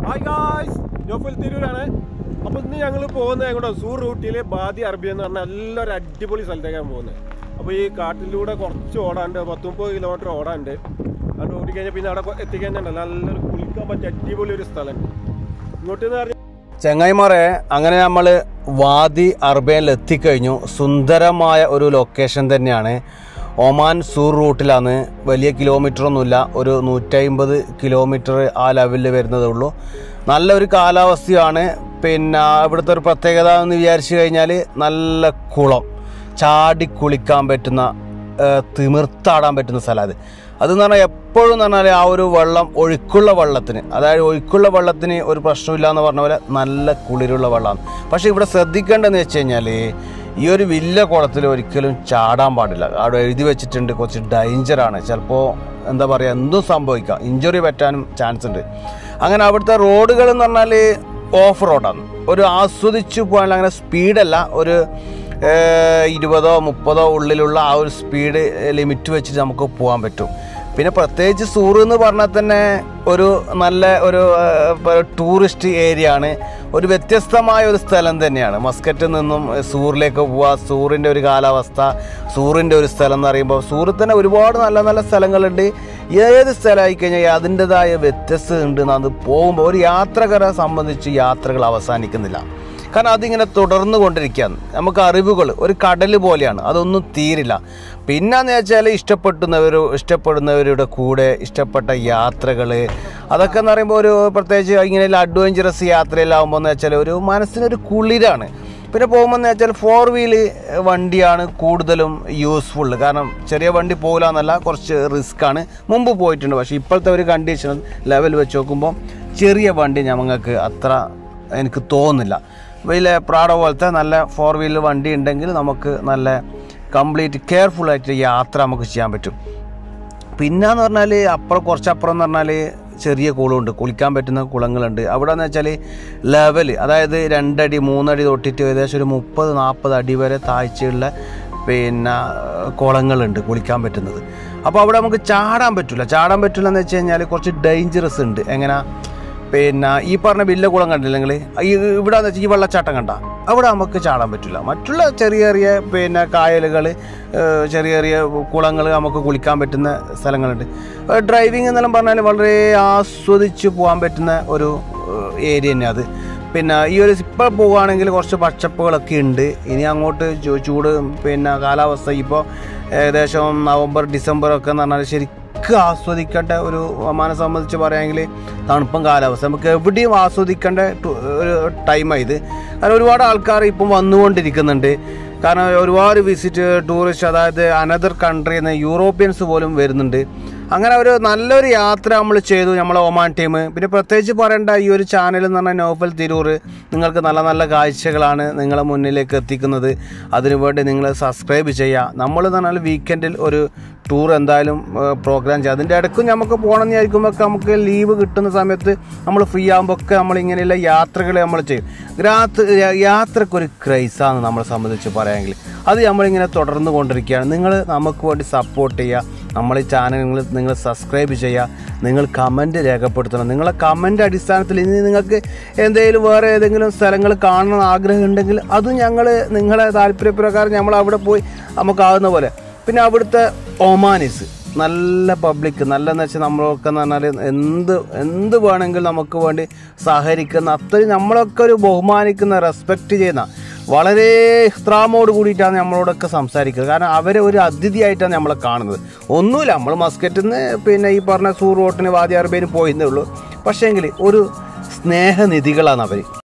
hi guys നോഫൽ തിരൂരാണ് അപ്പോൾ ഇന്ന് ഞങ്ങൾ പോകുന്നത് ഞങ്ങളുടെ സൂർ റൂട്ടിലെ ബാദി അറബി എന്ന് പറഞ്ഞ നല്ലൊരു അടിപൊളി സ്ഥലത്തേക്കാണ് പോകുന്നത് അപ്പോൾ ഈ കാട്ടിലൂടെ കുറച്ച് ഓടാണ്ട് പത്ത് മുപ്പത് കിലോമീറ്റർ ഓടാണ്ട് അത് ഓടിക്കഴിഞ്ഞാൽ പിന്നെ അവിടെ എത്തിക്കഴിഞ്ഞാൽ നല്ലൊരു കുളിക്കാൻ പറ്റിയ അടിപൊളി ഒരു സ്ഥലമുണ്ട് ഇങ്ങോട്ട് എന്ന് പറഞ്ഞാൽ ചെങ്ങായിമാരെ അങ്ങനെ നമ്മൾ വാദി അർബയിൽ എത്തിക്കഴിഞ്ഞു സുന്ദരമായ ഒരു ലൊക്കേഷൻ തന്നെയാണ് ഒമാൻ സൂർ റൂട്ടിലാണ് വലിയ കിലോമീറ്റർ ഒന്നുമില്ല ഒരു നൂറ്റമ്പത് കിലോമീറ്റർ ആ ലെവലിൽ വരുന്നതേ ഉള്ളൂ നല്ലൊരു കാലാവസ്ഥയാണ് പിന്നെ ഇവിടുത്തെ ഒരു പ്രത്യേകത എന്ന് വിചാരിച്ചു കഴിഞ്ഞാൽ നല്ല കുളം ചാടി കുളിക്കാൻ പറ്റുന്ന ഏഹ്, തിമിർത്താടാൻ പറ്റുന്ന സ്ഥലം അത് അതെന്ന് പറഞ്ഞാൽ എപ്പോഴും എന്ന് പറഞ്ഞാൽ ആ ഒരു വെള്ളം ഒഴുക്കുള്ള വെള്ളത്തിന് അതായത് ഒഴുക്കുള്ള വെള്ളത്തിന് ഒരു പ്രശ്നമില്ല എന്ന് പറഞ്ഞ പോലെ നല്ല കുളിരുള്ള വെള്ളമാണ് പക്ഷേ ഇവിടെ ശ്രദ്ധിക്കേണ്ടതെന്ന് വെച്ച് കഴിഞ്ഞാൽ ഈ ഒരു വലിയ കുളത്തിൽ ഒരിക്കലും ചാടാൻ പാടില്ല അവിടെ എഴുതി വെച്ചിട്ടുണ്ട് കുറച്ച് ഡേഞ്ചറാണ് ചിലപ്പോൾ എന്താ പറയുക എന്തും സംഭവിക്കാം ഇഞ്ചുറി പറ്റാനും ചാൻസ് ഉണ്ട് അങ്ങനെ അവിടുത്തെ റോഡുകൾ എന്ന് പറഞ്ഞാൽ ഓഫ് റോഡാണ് ഒരു ആസ്വദിച്ച് പോകാനുള്ള അങ്ങനെ സ്പീഡല്ല ഒരു ഏഹ്, ഇരുപതോ മുപ്പതോ ഉള്ളിലുള്ള ആ ഒരു സ്പീഡ് ലിമിറ്റ് വെച്ചിട്ട് നമുക്ക് പോകാൻ പറ്റും പിന്നെ പ്രത്യേകിച്ച് സൂറ് എന്ന് പറഞ്ഞാൽ തന്നെ ഒരു നല്ല ഒരു ഏഹ്, ടൂറിസ്റ്റ് ഏരിയ ആണ് ഒരു വ്യത്യസ്തമായ ഒരു സ്ഥലം തന്നെയാണ് മസ്കറ്റിൽ നിന്നും സൂറിലേക്ക് പോവുക സൂറിൻ്റെ ഒരു കാലാവസ്ഥ സൂറിൻ്റെ ഒരു സ്ഥലം എന്ന് പറയുമ്പോൾ സൂറിൽ തന്നെ ഒരുപാട് നല്ല നല്ല സ്ഥലങ്ങളുണ്ട് ഏത് സ്ഥലമായി കഴിഞ്ഞാൽ അതിൻ്റെതായ വ്യത്യസ്തത ഉണ്ട് അത് പോകുമ്പോൾ ഒരു യാത്രക്കാരെ സംബന്ധിച്ച് യാത്രകൾ അവസാനിക്കുന്നില്ല കാരണം അതിങ്ങനെ തുടർന്നു കൊണ്ടിരിക്കുകയാണ് നമുക്ക് അറിവുകൾ ഒരു കടൽ പോലെയാണ് അതൊന്നും തീരില്ല പിന്നെന്ന് വെച്ചാൽ ഇഷ്ടപ്പെടുന്നവർ ഇഷ്ടപ്പെടുന്നവരുടെ കൂടെ ഇഷ്ടപ്പെട്ട യാത്രകൾ അതൊക്കെ എന്ന് പറയുമ്പോൾ ഒരു പ്രത്യേകിച്ച് ഇങ്ങനെ അഡ്വഞ്ചറസ് യാത്രയിലാവുമ്പോൾ എന്ന് വെച്ചാൽ ഒരു മനസ്സിനൊരു കുളിരാണ് പിന്നെ പോകുമ്പോൾ എന്ന് വെച്ചാൽ ഫോർ വീല് വണ്ടിയാണ് കൂടുതലും യൂസ്ഫുൾ കാരണം ചെറിയ വണ്ടി പോകില്ല എന്നല്ല കുറച്ച് റിസ്ക് ആണ് മുമ്പ് പോയിട്ടുണ്ട് പക്ഷേ ഇപ്പോഴത്തെ ഒരു കണ്ടീഷൻ ലെവൽ വെച്ച് നോക്കുമ്പോൾ ചെറിയ വണ്ടി ഞങ്ങൾക്ക് അത്ര എനിക്ക് തോന്നുന്നില്ല വലിയ പ്രാഡോ പോലത്തെ നല്ല ഫോർ വീലർ വണ്ടി ഉണ്ടെങ്കിൽ നമുക്ക് നല്ല കംപ്ലീറ്റ് കെയർഫുൾ ആയിട്ട് യാത്ര നമുക്ക് ചെയ്യാൻ പറ്റും പിന്നെന്ന് പറഞ്ഞാൽ അപ്പുറം കുറച്ചപ്പുറം എന്ന് പറഞ്ഞാൽ ചെറിയ കുളമുണ്ട് കുളിക്കാൻ പറ്റുന്ന കുളങ്ങളുണ്ട് അവിടെ എന്ന് വെച്ചാൽ ലെവൽ അതായത് രണ്ടടി മൂന്നടി തൊട്ടിട്ട് ഏകദേശം ഒരു മുപ്പത് നാൽപ്പത് അടി വരെ താഴ്ചയുള്ള പിന്നെ കുളങ്ങളുണ്ട് കുളിക്കാൻ പറ്റുന്നത് അപ്പോൾ അവിടെ നമുക്ക് ചാടാൻ പറ്റില്ല ചാടാൻ പറ്റില്ല എന്ന് വെച്ച് കഴിഞ്ഞാൽ കുറച്ച് ഡേഞ്ചറസ് ഉണ്ട് എങ്ങനെ പിന്നെ ഈ പറഞ്ഞ വില്ല കുളം കണ്ടില്ല നിങ്ങൾ ഈ ഇവിടെ എന്ന് വെച്ചാൽ ഈ വെള്ളച്ചാട്ടം കണ്ട അവിടെ നമുക്ക് ചാടാൻ പറ്റില്ല മറ്റുള്ള ചെറിയ ചെറിയ പിന്നെ കായലുകൾ ചെറിയ ചെറിയ കുളങ്ങൾ നമുക്ക് കുളിക്കാൻ പറ്റുന്ന സ്ഥലങ്ങളുണ്ട് ഡ്രൈവിംഗ് എന്നെല്ലാം പറഞ്ഞാൽ വളരെ ആസ്വദിച്ച് പോകാൻ പറ്റുന്ന ഒരു ഏരിയ തന്നെ അത് പിന്നെ ഈ ഒരു ഇപ്പോൾ പോവുകയാണെങ്കിൽ കുറച്ച് പച്ചപ്പുകളൊക്കെ ഉണ്ട് ഇനി അങ്ങോട്ട് ചൂ- ചൂട് പിന്നെ കാലാവസ്ഥ ഇപ്പോൾ ഏകദേശം നവംബർ ഡിസംബർ ഒക്കെ എന്ന് പറഞ്ഞാൽ ശരിക്കും ആസ്വദിക്കേണ്ട ഒരു ഒമാനെ സംബന്ധിച്ച് പറയുകയാണെങ്കിൽ തണുപ്പും കാലാവസ്ഥ നമുക്ക് എവിടെയും ആസ്വദിക്കേണ്ട ടു- ഒരു ടൈമാണ് കാരണം ഒരുപാട് ആൾക്കാർ ഇപ്പം വന്നുകൊണ്ടിരിക്കുന്നുണ്ട് കാരണം ഒരുപാട് വിസിറ്റ് ടൂറിസ്റ്റ് അതായത് അനദർ കൺട്രിയിൽ നിന്ന് യൂറോപ്യൻസ് പോലും വരുന്നുണ്ട് അങ്ങനെ ഒരു നല്ലൊരു യാത്ര നമ്മൾ ചെയ്തു നമ്മളെ ഒമാൻ ടീം പിന്നെ പ്രത്യേകിച്ച് പറയേണ്ട ഈ ഒരു ചാനൽ എന്ന് പറഞ്ഞാൽ നോഫൽ തിരൂർ നിങ്ങൾക്ക് നല്ല നല്ല കാഴ്ചകളാണ് നിങ്ങളെ മുന്നിലേക്ക് എത്തിക്കുന്നത് അതിനുവേണ്ടി നിങ്ങൾ സബ്സ്ക്രൈബ് ചെയ്യുക നമ്മൾ എന്ന് പറഞ്ഞാൽ വീക്കെൻഡിൽ ഒരു ടൂർ എന്തായാലും പ്രോഗ്രാം ചെയ്യുക അതിൻ്റെ ഇടയ്ക്കും നമുക്ക് പോകണം എന്ന് വിചാരിക്കുമ്പോൾ നമുക്ക് ലീവ് കിട്ടുന്ന സമയത്ത് നമ്മൾ ഫ്രീ ആകുമ്പോൾ ഒക്കെ നമ്മൾ ഇങ്ങനെയുള്ള യാത്രകൾ നമ്മൾ ചെയ്യും യാത്ര യാത്രക്കൊരു ക്രൈസാണ് നമ്മളെ സംബന്ധിച്ച് പറയുകയെങ്കിൽ അത് നമ്മളിങ്ങനെ തുടർന്ന് കൊണ്ടിരിക്കുകയാണ് നിങ്ങൾ നമുക്ക് വേണ്ടി സപ്പോർട്ട് ചെയ്യുക നമ്മൾ ഈ ചാനൽ നിങ്ങൾ നിങ്ങൾ സബ്സ്ക്രൈബ് ചെയ്യുക നിങ്ങൾ കമൻറ്റ് രേഖപ്പെടുത്തണം നിങ്ങളെ കമൻറ്റ് അടിസ്ഥാനത്തിൽ ഇനി നിങ്ങൾക്ക് എന്തെങ്കിലും വേറെ ഏതെങ്കിലും സ്ഥലങ്ങൾ കാണണം ആഗ്രഹം ഉണ്ടെങ്കിൽ അതും ഞങ്ങൾ നിങ്ങളെ താല്പര്യപ്രകാരം നമ്മൾ അവിടെ പോയി നമുക്കാവുന്ന പോലെ പിന്നെ അവിടുത്തെ ഒമാനിസ് നല്ല പബ്ലിക് നല്ലതെന്ന് വെച്ചാൽ നമ്മളൊക്കെ എന്ന് പറഞ്ഞാൽ എന്ത് എന്ത് വേണമെങ്കിലും നമുക്ക് വേണ്ടി സഹകരിക്കുന്ന അത്രയും നമ്മളൊക്കെ ഒരു ബഹുമാനിക്കുന്ന റെസ്പെക്റ്റ് ചെയ്യുന്ന വളരെ ഇഹ്ത്രാമോട് കൂടിയിട്ടാണ് നമ്മളോടൊക്കെ സംസാരിക്കുന്നത് കാരണം അവരെ ഒരു അതിഥിയായിട്ടാണ് നമ്മളെ കാണുന്നത് ഒന്നുമില്ല നമ്മൾ മസ്കറ്റിൽ നിന്ന് പിന്നെ ഈ പറഞ്ഞ സൂർ റോട്ടിന് വാദി അറബേന് പോയിരുന്നേ ഉള്ളൂ പക്ഷേങ്കിൽ ഒരു സ്നേഹനിധികളാണ് അവർ